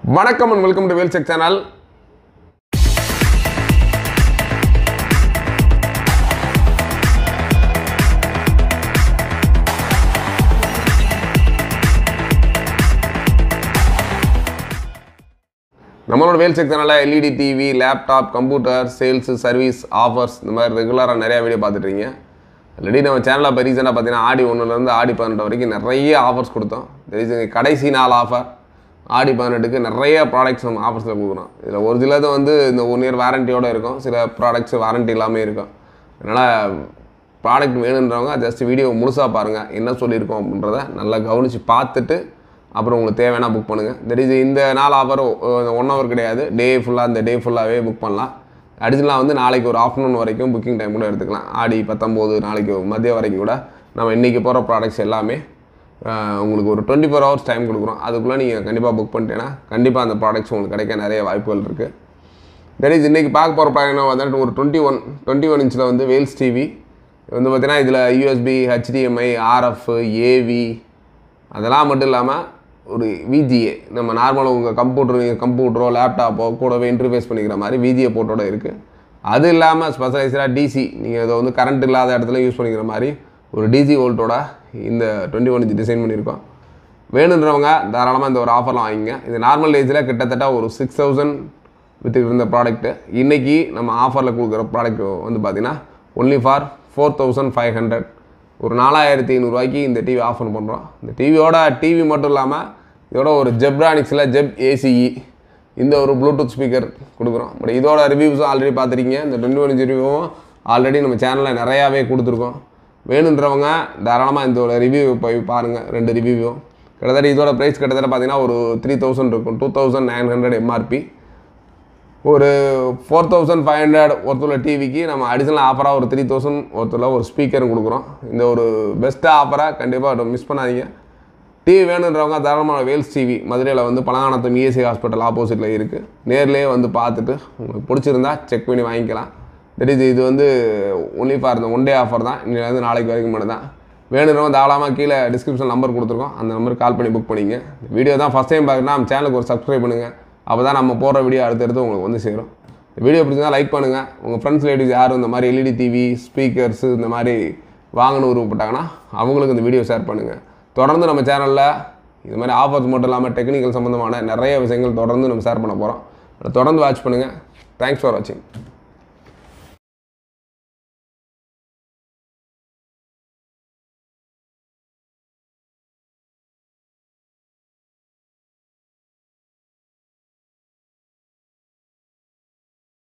வணக்கம் and welcome to Vel check channel நம்மளோட Vel check சேனலில் LED TV laptop computer sales service offers இந்த மாதிரி ரெகுலராக நிறையா வீடியோ பார்த்துட்ருக்கீங்க ஆல்ரெடி நம்ம சேனலில் இப்போ ரீசெண்டாக பார்த்தீங்கன்னா ஆடி ஒன்றுலேருந்து ஆடி பதினெட்டு வரைக்கும் நிறைய ஆஃபர்ஸ் கொடுத்தோம் தெரியுது கடைசி நாள் ஆஃபர் ஆடி பதினெட்டுக்கு நிறைய ப்ராடக்ட்ஸ் நம்ம ஆஃபர்ஸில் கொடுக்குறோம் இதில் ஒரு சிலது வந்து இந்த ஒன் இயர் வாரண்டியோடு இருக்கும் சில ப்ராடக்ட்ஸ் வாரண்டி இல்லாமல் இருக்கும் அதனால் ப்ராடக்ட் வேணுன்றவங்க ஜஸ்ட் வீடியோ முழுசாக பாருங்கள் என்ன சொல்லியிருக்கோம் அப்படின்றத நல்லா கவனித்து பார்த்துட்டு அப்புறம் உங்களுக்கு தேவைன்னா புக் பண்ணுங்கள் தெர் இஸ் இந்த நாள் ஆஃபர் ஒன் ஹவர் கிடையாது டே ஃபுல்லாக இந்த டே ஃபுல்லாகவே புக் பண்ணலாம் அடிஷனலாக வந்து நாளைக்கு ஒரு ஆஃப்டர்நூன் வரைக்கும் புக்கிங் டைம் கூட எடுத்துக்கலாம் ஆடி பத்தொம்போது நாளைக்கு மதியம் வரைக்கும் கூட நம்ம இன்றைக்கி போகிற ப்ராடக்ட்ஸ் எல்லாமே ஆஹ், உங்களுக்கு ஒரு டுவெண்ட்டி ஃபோர் ஹவர்ஸ் டைம் கொடுக்குறோம் அதுக்குள்ளே நீங்கள் கண்டிப்பாக புக் பண்ணிட்டேன்னா கண்டிப்பாக அந்த ப்ராடக்ட்ஸ் உங்களுக்கு கிடைக்க நிறைய வாய்ப்புகள் இருக்குது தட் இஸ் இன்றைக்கி பார்க்க போகிற ப்ராடக்ட் வந்துட்டு ஒரு டுவெண்ட்டி ஒன் டுவெண்ட்டி ஒன் இன்ச்சில் வந்து வேல்ஸ் டிவி வந்து பார்த்தீங்கன்னா இதில் யூஎஸ்பி ஹெச்டிஎம்ஐ ஆர்எஃப் ஏவி அதெல்லாம் மட்டும் இல்லாமல் ஒரு விஜிஏ நம்ம நார்மலாக உங்கள் கம்ப்யூட்டர் நீங்கள் கம்ப்யூட்டரோ லேப்டாப்போ கூடவே இன்டர்ஃபேஸ் பண்ணிக்கிற மாதிரி விஜிஏ போர்ட்டோட இருக்குது அது இல்லாமல் ஸ்பெஷலைஸ்டாக டிசி நீங்கள் இதை வந்து கரண்ட் இல்லாத இடத்துல யூஸ் பண்ணிக்கிற மாதிரி ஒரு டிசி வோல்ட்டோட இந்த டுவெண்ட்டி ஒன் இன்ச் டிசைன் பண்ணியிருக்கோம் வேணுன்றவங்க தாராளமாக இந்த ஒரு ஆஃபர்லாம் வாங்கிங்க இது நார்மல் ஏஜில் கிட்டத்தட்ட ஒரு சிக்ஸ் தௌசண்ட் வித்துக்கிட்டு இருந்த ப்ராடக்ட்டு இன்றைக்கி நம்ம ஆஃபரில் கொடுக்குற ப்ராடக்ட் வந்து பார்த்தீங்கன்னா only for four thousand five hundred ஒரு நாலாயிரத்தி ஐநூறுரூவாய்க்கு இந்த டிவி ஆஃபர் பண்ணுறோம் இந்த டிவியோட டிவி மட்டும் இல்லாமல் இதோட ஒரு ஜெப்ரானிக்ஸில் ஜெப் ஏசிஇ இந்த ஒரு ப்ளூடூத் ஸ்பீக்கர் கொடுக்குறோம் பட் இதோட ரிவ்யூஸும் ஆல்ரெடி பார்த்துருக்கீங்க இந்த டுவெண்ட்டி ஒன் ரிவ்யூவும் ஆல்ரெடி நம்ம சேனலில் நிறையாவே கொடுத்துருக்கோம் வேணுன்றவங்க தாராளமாக இதோட ரிவ்யூ போய் பாருங்கள் ரெண்டு ரிவ்யூவும் கிட்டத்தட்ட இதோட ப்ரைஸ் கிட்டத்தட்ட பார்த்தீங்கன்னா ஒரு த்ரீ தௌசண்ட் இருக்கும் two thousand nine hundred MRP ஒரு ஃபோர் தௌசண்ட் ஃபைவ் ஹண்ட்ரட் ஒருத்தர் டிவிக்கு நம்ம அடிஷனல் ஆஃபராக ஒரு த்ரீ தௌசண்ட் ஒருத்தர் ஒரு ஸ்பீக்கரும் கொடுக்குறோம் இந்த ஒரு பெஸ்ட்டாக ஆஃபராக கண்டிப்பாக மிஸ் பண்ணாதீங்க டிவி வேணுன்றவங்க தாராளமாக வேல்ஸ் டிவி மதுரையில் வந்து பழங்கானத்தம் இஎஸ்சி ஹாஸ்பிட்டல் ஆப்போசிட்டில் இருக்குது நேர்லேயே வந்து பார்த்துட்டு உங்களுக்கு பிடிச்சிருந்தா செக் பண்ணி வாங்கிக்கலாம் தட் இஸ் இது வந்து ஒன்லி ஃபார் இந்த ஒன் டே ஆஃபர் தான் இன்னிலேருந்து நாளைக்கு வரைக்கும் மட்டும் தான் வேணுன்றவங்க தாராளமாக கீழே டிஸ்கிரிப்ஷன் நம்பர் கொடுத்துருக்கோம் அந்த நம்பருக்கு கால் பண்ணி புக் பண்ணிங்க வீடியோ தான் ஃபஸ்ட் டைம் பார்க்குறேன்னா நம்ம சேனலுக்கு ஒரு சப்ஸ்கிரைப் பண்ணுங்கள் அப்போ தான் நம்ம போடுற வீடியோ அடுத்தடுத்து உங்களுக்கு வந்து சேரும் இந்த வீடியோ பிடிச்சிருந்தா லைக் பண்ணுங்கள் உங்கள் ஃப்ரெண்ட்ஸ் லேடிஸ் யாரும் இந்த மாதிரி எல்இடி டிவி ஸ்பீக்கர்ஸு இந்த மாதிரி வாங்கணும் விருப்பப்பட்டாங்கன்னா அவங்களுக்கு இந்த வீடியோ ஷேர் பண்ணுங்கள் தொடர்ந்து நம்ம சேனலில் இது மாதிரி ஆஃபர்ஸ் மட்டும் இல்லாமல் டெக்னிக்கல் சம்மந்தமான நிறைய விஷயங்கள் தொடர்ந்து நம்ம ஷேர் பண்ண போகிறோம் தொடர்ந்து வாட்ச் பண்ணுங்கள் தேங்க்ஸ் ஃபார் வாட்சிங்